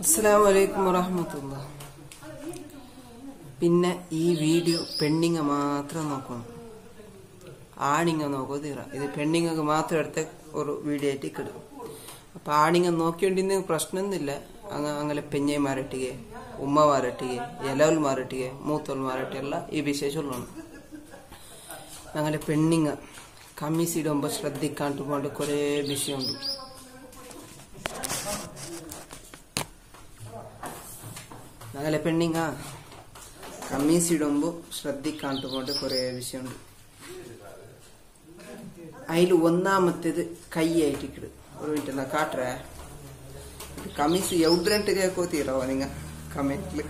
അസ്സലാമു അലൈക്കും വറഹമത്തുള്ള പിന്നെ ഈ വീഡിയോ പെണ്ണിങ്ങ മാത്രം നോക്കണം ആണിങ്ങ നോക്കോ തീറ ഇത് പെണ്ണിങ്ങക്ക് മാത്രം എടുത്ത ഒരു വീഡിയോ ആയിട്ട് കിടും അപ്പൊ ആണിങ്ങ നോക്കിയോണ്ടിന്ന് പ്രശ്നമൊന്നുമില്ല അങ്ങ അങ്ങനെ പെഞ്ഞൈമാരട്ടിಗೆ ഉമ്മമാരട്ടിಗೆ എലവൽമാരട്ടിಗೆ മൂത്തോൽമാരട്ടി ಎಲ್ಲ ಈ ವಿಷಯ ചൊല്ലണം ഞങ്ങളെ പെണ്ണിങ്ങ കമ്മീസ് ഇടുമ്പോ ശ്രദ്ധിക്കാണ്ട് പോണ്ട് കുറേ വിഷയമുണ്ട് ഞങ്ങളെ പെണ്ണിങ്ങ കമ്മീസ് ഇടുമ്പോ ശ്രദ്ധിക്കാണ്ട് പോണ്ട് കുറേ വിഷയമുണ്ട് അതിൽ ഒന്നാമത്തേത് കൈയായിട്ട് ഇക്കിട് ഒരു മിനിറ്റ് എന്നാ കാട്ടറേ ഇത് കമ്മീസ് എവിടെട്ട് കേൾക്കോത്തീറാവോ നിങ്ങ കമന്റില്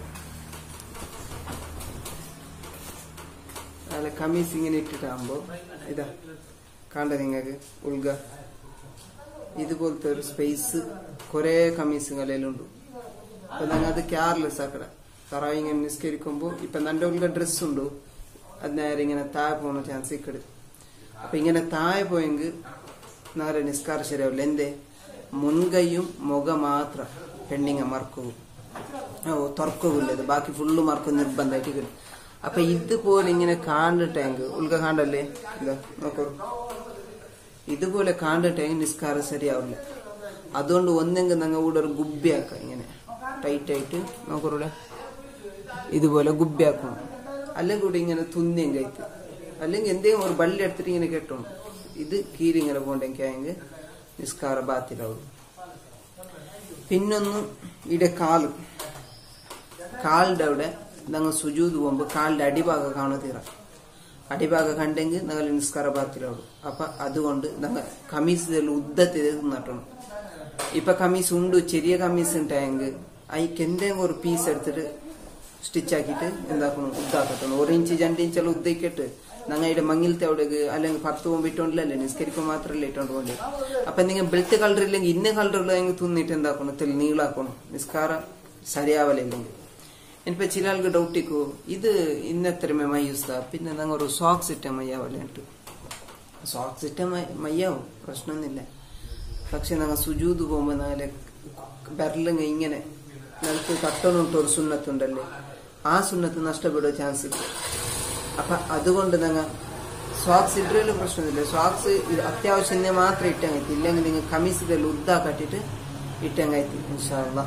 അല്ല കമ്മീസ് ഇങ്ങനെ ഇട്ടിട്ടാകുമ്പോ ഇതാ കണ്ട നിങ്ങക്ക് ഉൾഗ ഇതുപോലത്തെ ഒരു സ്പേസ് കുറെ കമ്മീസുകളിലുണ്ട് അപ്പൊ ഞങ്ങൾ അത് കെയർലെസ് ആക്കട തറാവ് ഇങ്ങനെ നിസ്കരിക്കുമ്പോ ഇപ്പൊ നന്റെ ഉൾഗ ഡ്രസ് ഉണ്ട് അത് നേരെ ഇങ്ങനെ താഴെ പോകുന്ന ചാൻസ് ഇക്കട് അപ്പൊ ഇങ്ങനെ താഴെ പോയെങ്കിൽ ഞങ്ങളുടെ നിസ്കാരം ശരിയാവില്ല എന്തേ മുൻകൈയും മുഖ മാത്ര പെണ്ണിങ്ങ മറക്കവും ഓ തുറക്കവില്ല ഇത് ബാക്കി ഫുള്ള് മറക്കും നിർബന്ധമായിട്ട് കിട്ടും അപ്പൊ ഇതുപോലെ ഇങ്ങനെ കാണ്ടിട്ടെങ്കിൽ ഉൾക്ക കാണ്ടല്ലേ ഇതാ നോക്കൂ ഇതുപോലെ കാണ്ടിട്ടെങ്കിൽ നിസ്കാരം ശരിയാവില്ല അതുകൊണ്ട് ഒന്നെങ്കിൽ ഞങ്ങൾ ഇവിടെ ഒരു ഗുബ്ബിയാക്കാം ഇങ്ങനെ ടൈറ്റ് ആയിട്ട് നോക്കൂടെ ഇതുപോലെ ഗുബ്ബിയാക്കണം അല്ലെങ്കിൽ കൂടി ഇങ്ങനെ തുന്നിയും കയറ്റ് അല്ലെങ്കിൽ എന്തെങ്കിലും ഒരു ബള്ളി എടുത്തിട്ട് ഇങ്ങനെ കെട്ടണം ഇത് കീരി ഇങ്ങനെ പോണ്ടെങ്കിൽ നിസ്കാര ബാത്തിലാവും പിന്നൊന്ന് ഇവിടെ കാല് കാലിന്റെ അവിടെ ഞങ്ങൾ സുജൂത് പോകുമ്പോ കാലിന്റെ അടിഭാഗം കാണുതീറ അടിഭാഗം കണ്ടെങ്കിൽ ഞങ്ങൾ നിസ്കാര ബാത്തിലാവും അപ്പൊ അതുകൊണ്ട് ഞങ്ങൾ കമ്മീസ് ഉദ്ദത്തിൽ നട്ടണം ഇപ്പൊ കമ്മീസ് ഉണ്ട് ചെറിയ കമ്മീസ് ഉണ്ടായെങ്കിൽ അതിക്ക് എന്തെങ്കിലും ഒരു പീസ് എടുത്തിട്ട് സ്റ്റിച്ച് ആക്കിയിട്ട് എന്താക്കണം ഉദ്ദാക്കത്തണം ഒരു ഇഞ്ച് രണ്ട് ഇഞ്ചെല്ലാം ഉദ്ദയിക്കിട്ട് ഞങ്ങൾ ഇവിടെ മങ്ങിലത്തെ അവിടേക്ക് അല്ലെങ്കിൽ പത്ത് പോകുമ്പോൾ ഇട്ടോണ്ടല്ലേ നിസ്കരിക്കുമ്പോൾ മാത്രമല്ലേ ഇട്ടോണ്ട് പോകണ്ടേ അപ്പൊ നിങ്ങൾ ബെൽറ്റ് കളർ ഇല്ലെങ്കിൽ ഇന്ന കളറുള്ള നിങ്ങൾ തിന്നിട്ട് എന്താക്കണം തെളി നീളാക്കണം നിസ്കാരം ശരിയാവലില്ലെങ്കിൽ ഇനിയിപ്പോ ചില ആൾക്ക് ഡൗട്ടിക്കോ ഇത് ഇന്നത്രമേ മയ്യുസ്ത പിന്നെ ഞങ്ങൾ ഒരു സോക്സ് ഇട്ട മയ്യാവല്ലുണ്ട് സോക്സ് ഇട്ട മയ്യാവും പ്രശ്നമൊന്നുമില്ല പക്ഷെ ഞങ്ങൾ സുജൂത് പോകുമ്പോ ഞങ്ങളെ ബെർലിങ് ഇങ്ങനെ ഞങ്ങൾക്ക് കട്ടണിട്ട് ഒരു സുന്നത്തുണ്ടല്ലേ ആ സുന്നത്ത് നഷ്ടപ്പെടുക ചാൻസ് ഇല്ല അപ്പൊ അതുകൊണ്ട് ഞങ്ങൾ സോക്സ് ഇട്ടതിലും പ്രശ്നമില്ല സോക്സ് അത്യാവശ്യം മാത്രം ഇട്ടങ്ങത്തി ഇല്ലെങ്കിൽ നിങ്ങൾ കമ്മീസ് ഇതെല്ലാം ഉദ്ദാ കട്ടിട്ട് ഇട്ടങ്ങത്തി ഇൻഷാല്ല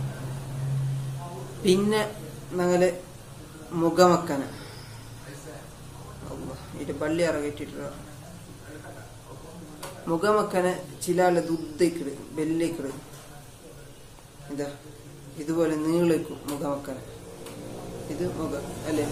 പിന്നെ ഞങ്ങള് മുഖമക്കന ഇത് പള്ളി ഇറങ്ങിട്ടിട്ട് മുഖമക്കനെ ചില ദുദ്ധയ്ക്കിട് ബെല്ലേക്കിട് ഇതാ ഇതുപോലെ നീളേക്കും മുഖമക്കനെ ഇത് മുഖം അല്ലേ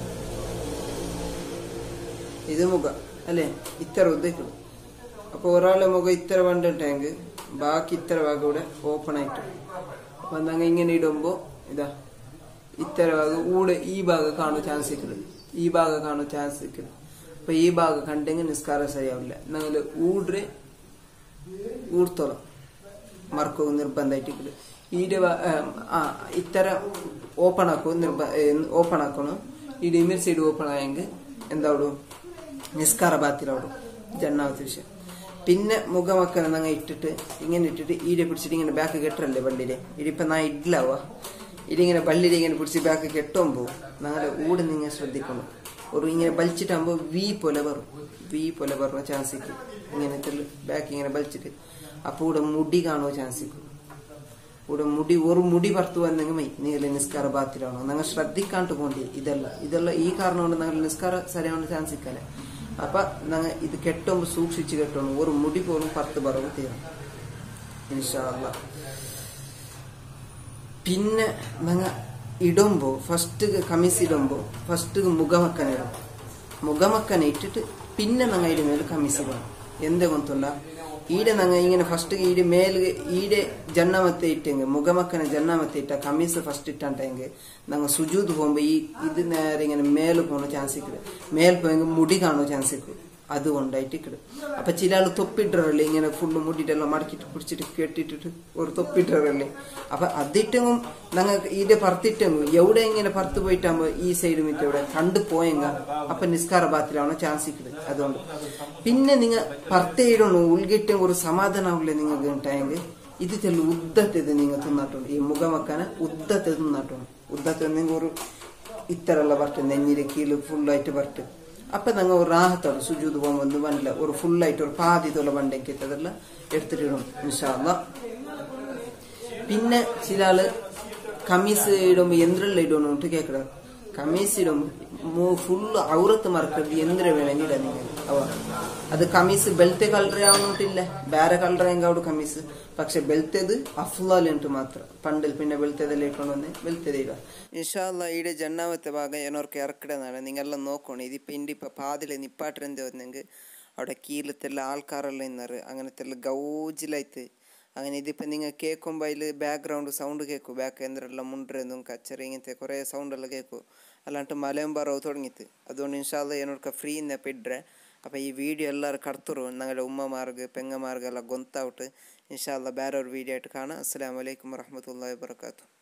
ഇത് മുഖം അല്ലേ ഇത്ര ഉദ്ദേശിക്കും അപ്പൊ ഒരാളുടെ മുഖം ഇത്ര വണ്ടിട്ടെങ്കിൽ ബാക്കി ഇത്ര ഭാഗം ഇവിടെ ഓപ്പൺ ആയിട്ട് അപ്പൊ ഞങ്ങൾ ഇങ്ങനെ ഇടുമ്പോ ഇതാ ഇത്ര ഭാഗം ഊടെ ഈ ഭാഗം കാണും ചാൻസ് ഇരിക്കുന്നത് ഈ ഭാഗം കാണും ചാൻസ് ഇരിക്കുന്നത് അപ്പൊ ഈ ഭാഗം കണ്ടെങ്കിൽ നിസ്കാരം ശരിയാവില്ല ഞങ്ങൾ ഊടെ ഊർത്തോളം മറക്കവും നിർബന്ധമായിട്ട് ഈടെ ആ ഇത്തര ഓപ്പൺ ആക്കും നിർബ ഓപ്പൺ ആക്കണം ഈ ഡിമിർ സൈഡ് ഓപ്പൺ ആയെങ്കിൽ എന്താവിടും നിസ്കാര ബാത്തിലാവിടും ജന്നാമത്തെ വിഷയം പിന്നെ മുഖമക്കനെ ഞങ്ങൾ ഇട്ടിട്ട് ഇങ്ങനെ ഇട്ടിട്ട് ഈടെ പിടിച്ചിട്ട് ഇങ്ങനെ ബാക്ക് കെട്ടറല്ലേ വള്ളിയിലെ ഇതിപ്പോ നാ ഇഡ്ലാവാ ഇതിങ്ങനെ വള്ളിയിൽ ഇങ്ങനെ പിടിച്ച് ബാക്ക് കെട്ടുമ്പോ ഞങ്ങളെ ഊട് നിങ്ങൾ ശ്രദ്ധിക്കണം ഒരു ഇങ്ങനെ വലിച്ചിട്ടാകുമ്പോ വി പോലെ വരും വി പോലെ വരുന്ന ചാൻസ് ഇങ്ങനെ ബാക്ക് ഇങ്ങനെ വലിച്ചിട്ട് അപ്പൊ ഇവിടെ മുടി കാണുമോ ചാൻസ് ഇവിടെ മുടി ഒരു മുടി പുറത്തു വന്നെങ്കിൽ മൈ നിങ്ങൾ നിസ്കാര ബാത്തിലാണോ നിങ്ങൾ ശ്രദ്ധിക്കാണ്ട് പോണ്ടി ഇതല്ല ഇതല്ല ഈ കാരണം കൊണ്ട് നിങ്ങൾ നിസ്കാര ശരിയാവുന്ന ചാൻസ് ഇക്കല്ലേ അപ്പൊ ഞങ്ങൾ ഇത് കെട്ടുമ്പോ സൂക്ഷിച്ച് കെട്ടണം ഒരു മുടി പോലും പുറത്ത് പറവ് തീരണം ഇൻഷാല്ല പിന്നെ ഞങ്ങൾ ഇടുമ്പോ ഫസ്റ്റ് കമ്മീസ് ഇടുമ്പോ ഫസ്റ്റ് മുഖമക്കന ഇടും മുഖമക്കന ഇട്ടിട്ട് പിന്നെ ഞങ്ങൾ ഇതിന് മേലെ കമ്മീസ് ഇടണം എന്ത് കൊന്തല്ല ഈടെ ഞങ്ങൾ ഇങ്ങനെ ഫസ്റ്റ് ഈടെ മേല് ഈടെ ജന്നാമത്തെ ഇട്ടെങ്കിൽ മുഖമക്കനെ ജന്നാമത്തെ ഇട്ട കമ്മീസ് ഫസ്റ്റ് ഇട്ടെങ്കിൽ ഞങ്ങൾ സുജൂത് പോകുമ്പോ ഈ ഇത് നേരെ ഇങ്ങനെ മേല് പോകുന്ന ചാൻസ് ഇക്കിട് മേൽ പോയെങ്കിൽ മുടി കാണുന്ന ചാൻസ് ഇക്കിട് അതുകൊണ്ടായിട്ട് ഇക്കിട് അപ്പൊ ചില ആള് തൊപ്പിട്ടറല്ലേ ഇങ്ങനെ ഫുള്ള് മുടിയിട്ടെല്ലാം മടക്കിട്ട് പിടിച്ചിട്ട് കെട്ടിട്ടിട്ട് ഒരു തൊപ്പിട്ടറല്ലേ അപ്പൊ അതിട്ടെങ്കും ഞങ്ങൾക്ക് ഈടെ പറത്തിട്ടെങ്കും എവിടെ ഇങ്ങനെ പറത്ത് പോയിട്ടാകുമ്പോ ഈ സൈഡ് മിറ്റ് എവിടെ കണ്ടു പോയെങ്ക അപ്പൊ നിസ്കാര ബാത്തിലാവണ ചാൻസ് ഇക്കിട് അതുകൊണ്ട് പിന്നെ നിങ്ങൾ പറത്തേയിടണം ഉൾകിട്ടും ഒരു സമാധാനാവില്ലേ നിങ്ങൾക്ക് ഉണ്ടായെങ്കിൽ ഇത് തെല്ല ഉದ್ದത്തേത് നിങ്ങൾ തിന്നാട്ടുണ്ട് ഈ മുഖമക്കന ഉದ್ದത്തെ തിന്നാട്ടുണ്ട് ഉದ್ದത്തെ നിങ്ങൾ ഒരു ഇത്തരല്ല ಬರ್ತು നെഞ്ഞില് കീല് ഫുള്ളായിട്ട് ಬರ್ತು അപ്പൊ ഞങ്ങൾ ഒരു റാഹത്തോടെ സുജൂത് പോകുമ്പോൾ വണ്ടില്ല ഒരു ഫുള്ളായിട്ട് ഒരു പാതി തോല വണ്ടേക്ക് ഇട്ടതെല്ലാം എടുത്തിട്ടിടും ഇൻഷാല്ല പിന്നെ ചില ആള് കമ്മീസ് ഇടുമ്പോ എന്തെല്ലാം ഇടണം കേക്കട കമ്മീസ് ഇടുമ്പോ ഫുള്ള് ഔറത്ത് മറക്കരുത് എന്തിര വേണമെങ്കിൽ ഇടാ നിങ്ങൾ അവ അത് കമ്മീസ് ಬೆಲ್ತೆ ಕಲರ್ ಯಾವನುಂಟಿಲ್ಲ ಬೇರೆ ಕಲರ್ ಹೆಂಗೌಡು ಕಮ್ಮೀಸ್ പക്ഷെ ಬೆಲ್ತೆದು ಅಫ್ಲಾಲ್ ಉಂಟು ಮಾತ್ರ ಪಂಡಲ್ പിന്നെ ಬೆಲ್ತೆದಲ್ಲಿ ಇಟ್ಕೊಂಡು ಬಂದೆ ಬೆಲ್ತೆದೆ ಇಡ ഇൻഷാല്ല ഈടെ ജണ്ണാമത്തെ ഭാഗം എന്നോർക്ക് ഇറക്കിടുന്നതാണ് നിങ്ങളെല്ലാം നോക്കണം ഇതിപ്പോ ഇണ്ടിപ്പോ പാതില് നിപ്പാട്ടിരെന്ത് വന്നെങ്കിൽ അവിടെ കീഴത്തെല്ലാം ആൾക്കാരെല്ലാം ഇന്നറ് അങ്ങനത്തെ ഗൗജിലായിട്ട് അങ്ങനെ ഇതിപ്പോൾ നിങ്ങൾ കേൾക്കുമ്പോൾ അതിൽ ബാക്ക്ഗ്രൗണ്ട് സൗണ്ട് കേൾക്കും ബാക്ക് എന്തെല്ലാം മുണ്ടെന്നും കച്ചറി ഇങ്ങനത്തെ കുറേ സൗണ്ടെല്ലാം കേൾക്കും അല്ലാണ്ട് മലയും പറവ് തുടങ്ങിയിട്ട് അതുകൊണ്ട് ഇൻഷാല്ല എന്നോട് ഫ്രീ ഇന്നപ്പോൾ ഇಡ್ರೆ അപ്പോൾ ಈ ವಿಡಿಯೋ ಎಲ್ಲರೂ ಕರ್ತರು ഞങ്ങളുടെ ഉമ്മമാർക്ക് പെങ്ങമാർക്കെല്ലാം ഗൊന്താവിട്ട് ഇൻഷാല്ല ಬೇರೆ ഒരു വീഡിയോ ആയിട്ട് കാണാം അസ്സാം വലൈക്കും വറഹമത്തല്ലാ വാബർക്കാത്തു